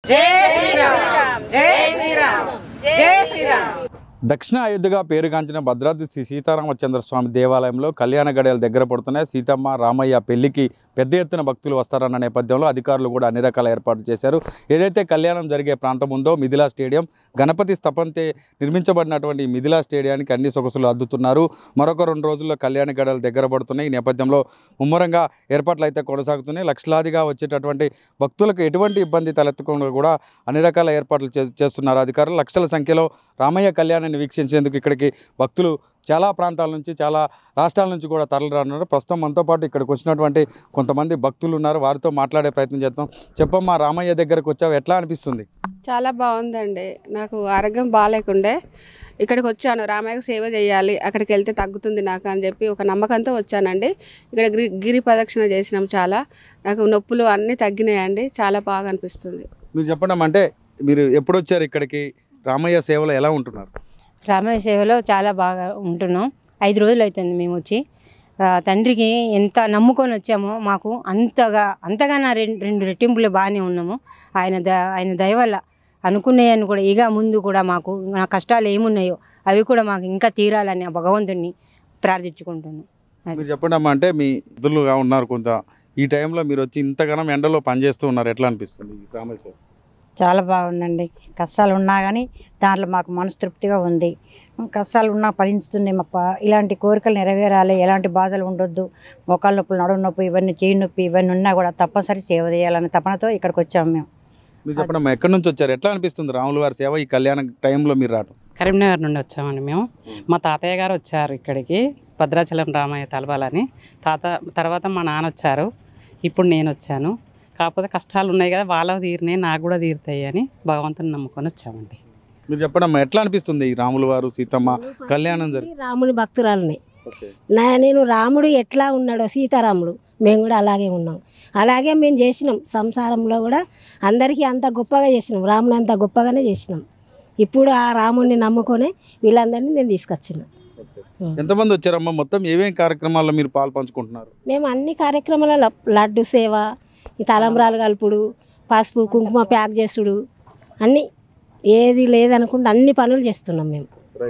జై శ్రీరామ్ జై శ్రీరామ్ జై శ్రీరామ్ దక్షిణ అయోధ్యగా పేరుగాంచిన భద్రాద్రి శ్రీ సీతారామచంద్ర స్వామి దేవాలయంలో కళ్యాణ గడియలు దగ్గర పడుతున్నాయి సీతమ్మ రామయ్య పెళ్లికి పెద్ద ఎత్తున భక్తులు వస్తారన్న నేపథ్యంలో అధికారులు కూడా అన్ని రకాల ఏర్పాట్లు చేశారు ఏదైతే కళ్యాణం జరిగే ప్రాంతం ఉందో మిథిలా స్టేడియం గణపతి స్థపంతే నిర్మించబడినటువంటి ఈ మిథిలా స్టేడియానికి అన్ని సొగసులు అద్దుతున్నారు మరొక రెండు రోజుల్లో కళ్యాణ గడియలు దగ్గర పడుతున్నాయి ఈ నేపథ్యంలో ముమ్మరంగా ఏర్పాట్లు అయితే కొనసాగుతున్నాయి లక్షలాదిగా వచ్చేటటువంటి భక్తులకు ఎటువంటి ఇబ్బంది తలెత్తకుండా కూడా అన్ని రకాల ఏర్పాట్లు చే- చేస్తున్నారు అధికారులు లక్షల సంఖ్యలో రామయ్య కళ్యాణాన్ని వీక్షించేందుకు ఇక్కడికి భక్తులు చాలా ప్రాంతాల నుంచి చాలా రాష్ట్రాల నుంచి కూడా తరలిరానున్నారు ప్రస్తుతం మనతో పాటు ఇక్కడికి వచ్చినటువంటి కొంతమంది భక్తులు ఉన్నారు వారితో మాట్లాడే ప్రయత్నం చేద్దాం చెప్పమ్మా రామయ్య దగ్గరకు వచ్చావు ఎట్లా అనిపిస్తుంది చాలా బాగుందండి నాకు ఆరోగ్యం బాగాలేకుండే ఇక్కడికి వచ్చాను రామయ్యకు సేవ చేయాలి అక్కడికి వెళ్తే తగ్గుతుంది నాకు అని చెప్పి ఒక నమ్మకంతో వచ్చానండి ఇక్కడ గిరి గిరి ప్రదక్షిణ చేసినాం చాలా నాకు నొప్పులు అన్నీ తగ్గినాయండి చాలా బాగా అనిపిస్తుంది మీరు చెప్పండి అంటే మీరు ఎప్పుడు వచ్చారు ఇక్కడికి రామయ్య సేవలో ఎలా ఉంటున్నారు రామయ్య సేవలో చాలా బాగా ఉంటున్నాం ఐదు రోజులు అవుతుంది మేము వచ్చి ఆ, తండ్రికి ఎంత నమ్ముకొని వచ్చామో మాకు అంతగా అంతగానా రెండు రెండు రెట్టింపులు బాగానే ఉన్నాము ఆయన ద ఆయన దయ వల్ల అనుకునేయని కూడా ఇక ముందు కూడా మాకు నా కష్టాలు ఏమున్నాయో అవి కూడా మాకు ఇంకా తీరాలని ఆ భగవంతుడిని ప్రార్థించుకుంటున్నాను మీరు చెప్పండి అమ్మా అంటే మీ ఇద్దరుగా ఉన్నారు కొంత ఈ టైంలో మీరు వచ్చి ఇంతగానం ఎండలో పనిచేస్తూ ఉన్నారు ఎట్లా అనిపిస్తుంది ఈ రామయ్య సేవ చాలా బాగుందండి కష్టాలు ఉన్నా కానీ దాంట్లో మాకు మనస్తృప్తిగా ఉంది కష్టాలు ఉన్నా భరించుతుంది మా ప- ఇలాంటి కోరికలు నెరవేరాలి ఎలాంటి బాధలు ఉండొద్దు మోకాళ్ళ నొప్పులు నడుము నొప్పి ఇవన్నీ చేయి నొప్పి ఇవన్నీ ఉన్నా కూడా తప్పనిసరి సేవ చేయాలనే తపనతో ఇక్కడికి వచ్చాము మేము మీరు చెప్పండి అమ్మా ఎక్కడి నుంచి వచ్చారు ఎట్లా అనిపిస్తుంది రాముల వారి సేవ ఈ కళ్యాణ టైంలో మీరు రావడం కరీంనగర్ నుండి వచ్చామండి మేము మా తాతయ్య గారు వచ్చారు ఇక్కడికి భద్రాచలం రామయ్య తలబాలని తాత తర్వాత మా నాన్న వచ్చారు ఇప్పుడు నేను వచ్చాను కాకపోతే కష్టాలు ఉన్నాయి కదా వాళ్ళకు తీరినాయి నాకు కూడా తీరుతాయి అని భగవంతుని నమ్ముకొని వచ్చామండి మీరు చెప్పండి అమ్మా ఎట్లా అనిపిస్తుంది ఈ రాముల వారు సీతమ్మ కళ్యాణం జరిగి రాముని భక్తురాలని ఓకే నా నేను రాముడు ఎట్లా ఉన్నాడో సీతారాముడు మేము కూడా అలాగే ఉన్నాం అలాగే మేము చేసినాం సంసారంలో కూడా అందరికీ అంత గొప్పగా చేసినాం రాముని అంత గొప్పగానే చేసినాం ఇప్పుడు ఆ రాముడిని నమ్ముకొని వీళ్ళందరినీ నేను తీసుకొచ్చిన ఎంతమంది వచ్చారమ్మా మొత్తం ఏమేం కార్యక్రమాల్లో మీరు పాలు పంచుకుంటున్నారు మేము అన్ని కార్యక్రమాలలో లడ్డు సేవ ఈ తలంబ్రాలు కలుపుడు పసుపు కుంకుమ ప్యాక్ చేసుడు అన్నీ ఏది లేదనుకుంటే అన్ని పనులు చేస్తున్నాం మేము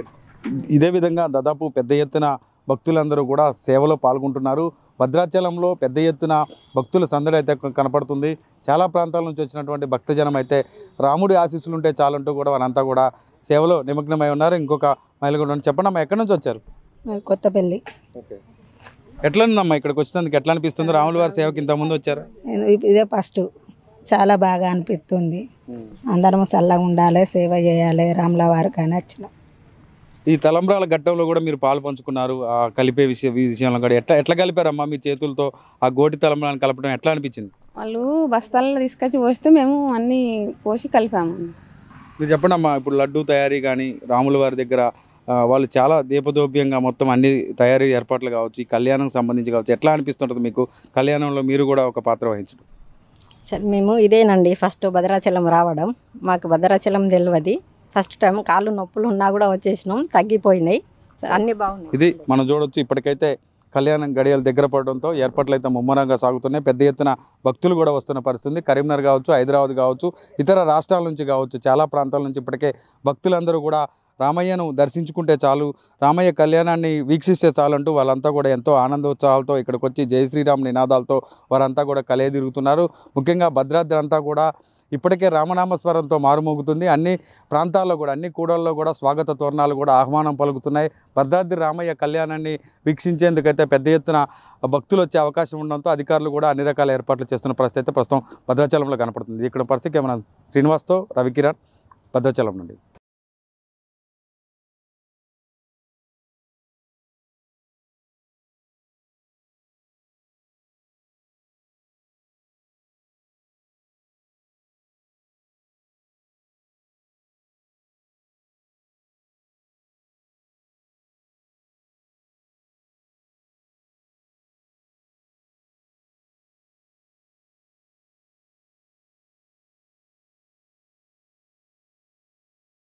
ఇదే విధంగా దాదాపు పెద్ద ఎత్తున భక్తులందరూ కూడా సేవలో పాల్గొంటున్నారు భద్రాచలంలో పెద్ద ఎత్తున భక్తుల సందడి అయితే క- కనపడుతుంది చాలా ప్రాంతాల నుంచి వచ్చినటువంటి భక్తజనం అయితే రాముడి ఆశీస్సులు ఉంటే చాలంటూ కూడా వారంతా కూడా సేవలో నిమగ్నమై ఉన్నారు ఇంకొక మహిళ కూడా ఉన్నారు. చెప్పండి అమ్మా ఎక్కడి నుంచి వచ్చారు కొత్తపల్లి ఎట్లా ఉందమ్మా ఇక్కడికి వచ్చినందుకు ఎట్లా అనిపిస్తుంది రాముల వారి సేవకి ఇంత ముందు వచ్చారు నేను ఇ- ఇదే ఫస్ట్ చాలా బాగా అనిపిస్తుంది అందరం చల్లగా ఉండాలి సేవ చేయాలి రాముల వారికి అని వచ్చినాం ఈ తలంబ్రాల ఘట్టంలో కూడా మీరు పాలు పంచుకున్నారు ఆ కలిపే విషయ విషయంలో కూడా ఎట్లా ఎట్లా కలిపారమ్మా మీ చేతులతో ఆ గోటి తలంబ్రాలను కలపడం ఎట్లా అనిపించింది వాళ్ళు బస్తాలలో తీసుకొచ్చి పోస్తే మేము అన్నీ పోసి కలిపాము మీరు చెప్పండి అమ్మా ఇప్పుడు లడ్డు తయారీ కానీ రాముల వారి దగ్గర ఆ, వాళ్ళు చాలా దీపదోప్యంగా మొత్తం అన్ని తయారీ ఏర్పాట్లు కావచ్చు ఈ కళ్యాణం సంబంధించి కావచ్చు ఎట్లా అనిపిస్తుంటుంది మీకు కళ్యాణంలో మీరు కూడా ఒక పాత్ర వహించడం సరే మేము ఇదేనండి ఫస్ట్ భద్రాచలం రావడం మాకు భద్రాచలం తెలియదు ఫస్ట్ టైం కాళ్ళు నొప్పులు ఉన్నా కూడా వచ్చేసినాం తగ్గిపోయినాయి సరే, అన్నీ బాగున్నాయి ఇది మనం చూడొచ్చు ఇప్పటికైతే కళ్యాణం గడియలు దగ్గర పడడంతో ఏర్పాట్లు అయితే ముమ్మరంగా సాగుతున్నాయి పెద్ద ఎత్తున భక్తులు కూడా వస్తున్న పరిస్థితి కరీంనగర్ కావచ్చు హైదరాబాద్ కావచ్చు ఇతర రాష్ట్రాల నుంచి కావచ్చు చాలా ప్రాంతాల నుంచి ఇప్పటికే భక్తులందరూ కూడా రామయ్యను దర్శించుకుంటే చాలు రామయ్య కళ్యాణాన్ని వీక్షిస్తే చాలంటూ వాళ్ళంతా కూడా ఎంతో ఆనందోత్సాహాలతో ఇక్కడికి వచ్చి జై శ్రీరామ్ నినాదాలతో వారంతా కూడా కలియ తిరుగుతున్నారు ముఖ్యంగా భద్రాద్రి అంతా కూడా ఇప్పటికే రామనామస్వరంతో మారుమోగుతుంది అన్ని ప్రాంతాల్లో కూడా అన్ని కూడల్లో కూడా స్వాగత తోరణాలు కూడా ఆహ్వానం పలుకుతున్నాయి భద్రాద్రి రామయ్య కళ్యాణాన్ని వీక్షించేందుకైతే పెద్ద ఎత్తున భక్తులు వచ్చే అవకాశం ఉండడంతో అధికారులు కూడా అన్ని రకాల ఏర్పాట్లు చేస్తున్న పరిస్థితి అయితే ప్రస్తుతం భద్రాచలంలో కనపడుతుంది ఇక్కడ పరిస్థితి ఏమన్నా శ్రీనివాస్తో రవికిరణ్ భద్రాచలం నుండి